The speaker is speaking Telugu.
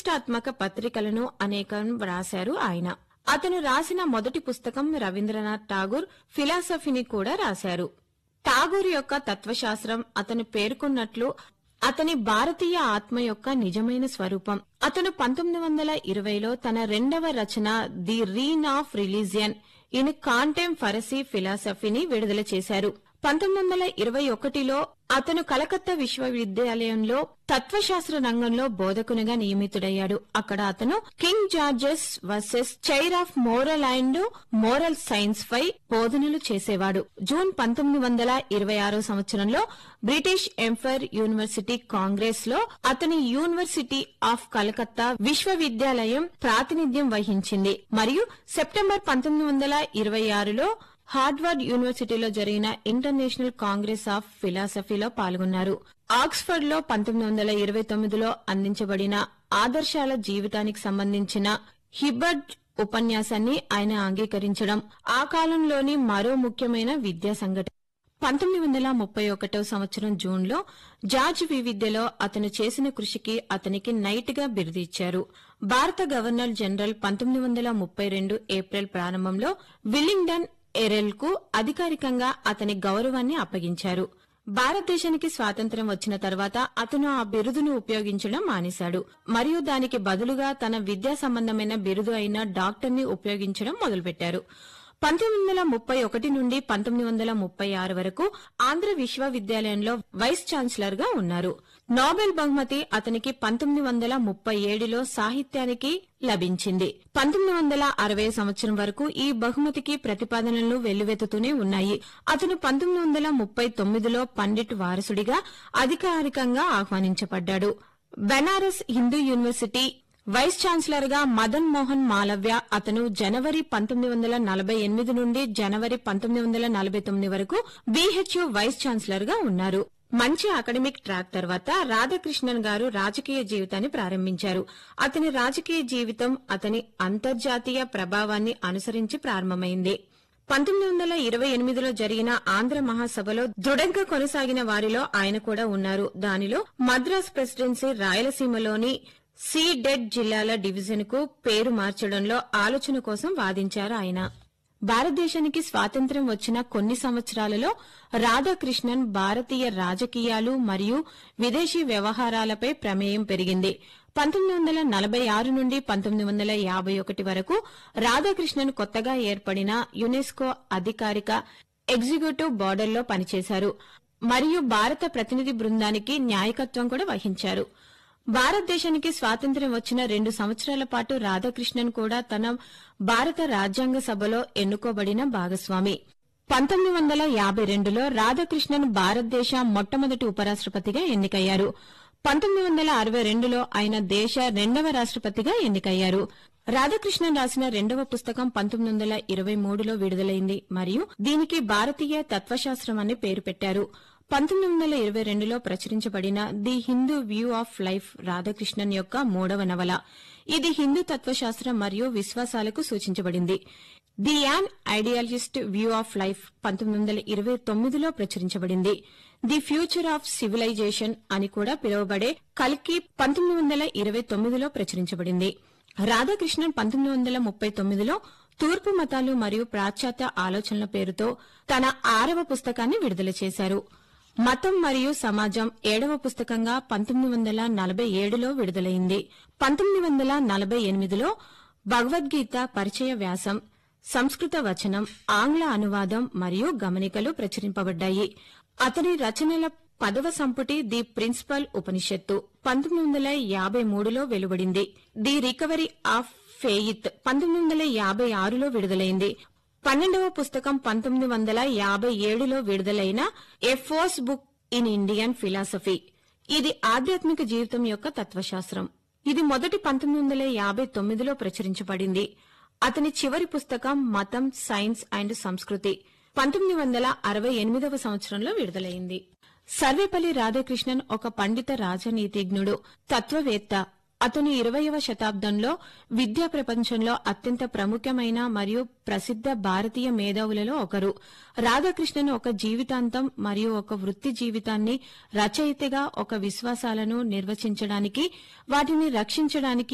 ప్రతిష్టాత్మక పత్రికలను అనేకం రాశారు ఆయన అతను రాసిన మొదటి పుస్తకం రవీంద్రనాథ్ ఠాగూర్ ఫిలాసఫీని కూడా రాశారు ఠాగూర్ యొక్క తత్వశాస్త్రం అతను పేర్కొన్నట్లు అతని భారతీయ ఆత్మ యొక్క నిజమైన స్వరూపం అతను పంతొమ్మిది వందల ఇరవైలో తన రెండవ రచన the reign of religion in contemporary ఫిలాసఫీని విడుదల చేశారు పంతొమ్మిది వందల ఇరవై ఒకటిలో అతను కలకత్తా విశ్వవిద్యాలయంలో తత్వశాస్త్ర రంగంలో బోధకునిగా నియమితుడయ్యాడు అక్కడ అతను king George's versus chair of moral and moral science పై బోధనలు చేసేవాడు జూన్ పంతొమ్మిది వందల ఇరవై ఆరో సంవత్సరంలో బ్రిటిష్ ఎంపైర్ యూనివర్సిటీ కాంగ్రెస్ లో అతని యూనివర్సిటీ ఆఫ్ కలకత్తా విశ్వవిద్యాలయం ప్రాతినిధ్యం వహించింది మరియు సెప్టెంబర్ పంతొమ్మిది వందల ఇరవై ఆరులో హార్డ్వర్డ్ యూనివర్సిటీలో జరిగిన ఇంటర్నేషనల్ కాంగ్రెస్ ఆఫ్ ఫిలాసఫీలో పాల్గొన్నారు ఆక్స్ఫర్డ్ లో పంతొమ్మిది వందల ఇరవై తొమ్మిదిలో అందించబడిన ఆదర్శాల జీవితానికి సంబంధించిన హిబర్డ్ ఉపన్యాసాన్ని ఆయన అంగీకరించడం ఆ కాలంలోని మరో ముఖ్యమైన విద్యా సంఘటన పంతొమ్మిది వందల ముప్పై ఒకటో సంవత్సరం జూన్లో జార్జ్ వివిద్యలో అతను చేసిన కృషికి అతనికి నైట్ గా బిరుదు ఇచ్చారు భారత గవర్నర్ జనరల్ పంతొమ్మిది వందల ముప్పై రెండు ఏప్రిల్ ప్రారంభంలో విల్లింగ్డన్ ఎరెల్ కు అధికారికంగా అతని గౌరవాన్ని అప్పగించారు భారతదేశానికి స్వాతంత్ర్యం వచ్చిన తర్వాత అతను ఆ బిరుదును ఉపయోగించడం మానేశాడు మరియు దానికి బదులుగా తన విద్యా సంబంధమైన బిరుదు అయిన డాక్టర్ ని ఉపయోగించడం మొదలుపెట్టారు పంతొమ్మిది వందల ముప్పై ఒకటి నుండి పంతొమ్మిది వందల ముప్పై ఆరు వరకు ఆంధ్ర విశ్వవిద్యాలయంలో వైస్ ఛాన్సలర్ గా ఉన్నారు నోబెల్ బహుమతి అతనికి పంతొమ్మిది వందల ముప్పై ఏడులో సాహిత్యానికి లభించింది పంతొమ్మిది వందల అరవై సంవత్సరం వరకు ఈ బహుమతికి ప్రతిపాదనలు వెల్లువెత్తుతూనే ఉన్నాయి అతను పంతొమ్మిది వందల ముప్పై తొమ్మిదిలో పండిట్ వారసుడిగా అధికారికంగా ఆహ్వానించబడ్డాడు Banaras Hindu university vice chancellor గా మదన్ మోహన్ మాలవ్య అతను జనవరి పంతొమ్మిది వందల నలభై ఎనిమిది నుండి జనవరి పంతొమ్మిది వందల నలభై తొమ్మిది వరకు బీహెచ్యూ వైస్ ఛాన్సలర్ గా ఉన్నారు మంచి అకాడమిక్ ట్రాక్ తర్వాత రాధాకృష్ణన్ గారు రాజకీయ జీవితాన్ని ప్రారంభించారు అతని రాజకీయ జీవితం అతని అంతర్జాతీయ ప్రభావాన్ని అనుసరించి ప్రారంభమైంది పంతొమ్మిది వందల ఇరవై ఎనిమిదిలో జరిగిన ఆంధ్ర మహాసభలో దృఢంగా కొనసాగిన వారిలో ఆయన కూడా ఉన్నారు దానిలో మద్రాస్ ప్రెసిడెన్సీ రాయలసీమలోని సి డెడ్ జిల్లాల డివిజన్ కు పేరు మార్చడంలో ఆలోచన కోసం వాదించారు ఆయన భారతదేశానికి స్వాతంత్ర్యం వచ్చిన కొన్ని సంవత్సరాలలో రాధాకృష్ణన్ భారతీయ రాజకీయాలు మరియు విదేశీ వ్యవహారాలపై ప్రమేయం పెరిగింది పంతొమ్మిది వందల నలభై ఆరు నుండి పంతొమ్మిది వందల యాభై ఒకటి వరకు రాధాకృష్ణన్ కొత్తగా ఏర్పడిన యునెస్కో అధికారిక ఎగ్జిక్యూటివ్ బోర్డర్లో పనిచేశారు మరియు భారత ప్రతినిధి బృందానికి న్యాయకత్వం కూడా వహించారు భారతదేశానికి స్వాతంత్ర్యం వచ్చిన రెండు సంవత్సరాల పాటు రాధాకృష్ణన్ కూడా తన భారత రాజ్యాంగ సభలో ఎన్నుకోబడిన భాగస్వామి పంతొమ్మిది వందల యాభై రెండులో రాధాకృష్ణన్ భారతదేశ మొట్టమొదటి ఉపరాష్ట్రపతిగా ఎన్నికయ్యారు పంతొమ్మిది వందల అరవై రెండులో ఆయన దేశ రెండవ రాష్ట్రపతిగా ఎన్నికయ్యారు రాధాకృష్ణన్ రాసిన రెండవ పుస్తకం పంతొమ్మిది వందల ఇరవై మూడులో విడుదలైంది మరియు దీనికి భారతీయ తత్వశాస్త్రం అని పేరు పెట్టారు పంతొమ్మిది వందల ఇరవై రెండులో ప్రచురించబడిన the Hindu view of life Radhakrishnan యొక్క మూడవ నవల ఇది హిందూ తత్వశాస్త్రం మరియు విశ్వాసాలకు సూచించబడింది the an ideologist view of life పంతొమ్మిది వందల ఇరవై తొమ్మిదిలో ప్రచురించబడింది ది ఫ్యూచర్ ఆఫ్ సివిలైజేషన్ అని కూడా పిలువబడే కల్కి పంతొమ్మిది వందల ఇరవై తొమ్మిదిలో ప్రచురించబడింది రాధాకృష్ణన్ పంతొమ్మిది వందల ముప్పై తొమ్మిదిలో తూర్పు మతాలు మరియు పాశ్చాత్య ఆలోచనల పేరుతో తన ఆరవ పుస్తకాన్ని విడుదల చేశారు మతం మరియు సమాజం ఏడవ పుస్తకంగా పంతొమ్మిది వందల నలభై ఏడులో విడుదలైంది పంతొమ్మిది వందల నలభై ఎనిమిదిలో భగవద్గీత పరిచయ వ్యాసం సంస్కృత వచనం ఆంగ్ల అనువాదం మరియు గమనికలు ప్రచురింపబడ్డాయి అతని రచనల పదవ సంపుటి ది ప్రిన్సిపల్ ఉపనిషత్తు పంతొమ్మిది వందల యాభై మూడులో వెలువడింది ది రికవరీ ఆఫ్ ఫెయిత్ పంతొమ్మిది వందల యాభై ఆరులో విడుదలైంది పన్నెండవ పుస్తకం పంతొమ్మిది వందల యాభై ఏడులో విడుదలైన a source book in Indian philosophy ఇది ఆధ్యాత్మిక జీవితం యొక్క తత్వశాస్త్రం ఇది మొదటి పంతొమ్మిది వందల యాభై తొమ్మిదిలో ప్రచురించబడింది అతని చివరి పుస్తకం మతం సైన్స్ అండ్ సంస్కృతి పంతొమ్మిది వందల అరవై ఎనిమిదవ సంవత్సరంలో విడుదలైంది సర్వేపల్లి రాధాకృష్ణన్ ఒక పండిత రాజనీతిజ్ఞుడు తత్వవేత్త అతను ఇరవయవ శతాబ్దంలో విద్యా ప్రపంచంలో అత్యంత ప్రముఖమైన మరియు ప్రసిద్ధ భారతీయ మేధావులలో ఒకరు రాధాకృష్ణన్ ఒక జీవితాంతం మరియు ఒక వృత్తి జీవితాన్ని రచయితగా ఒక విశ్వాసాలను నిర్వచించడానికి వాటిని రక్షించడానికి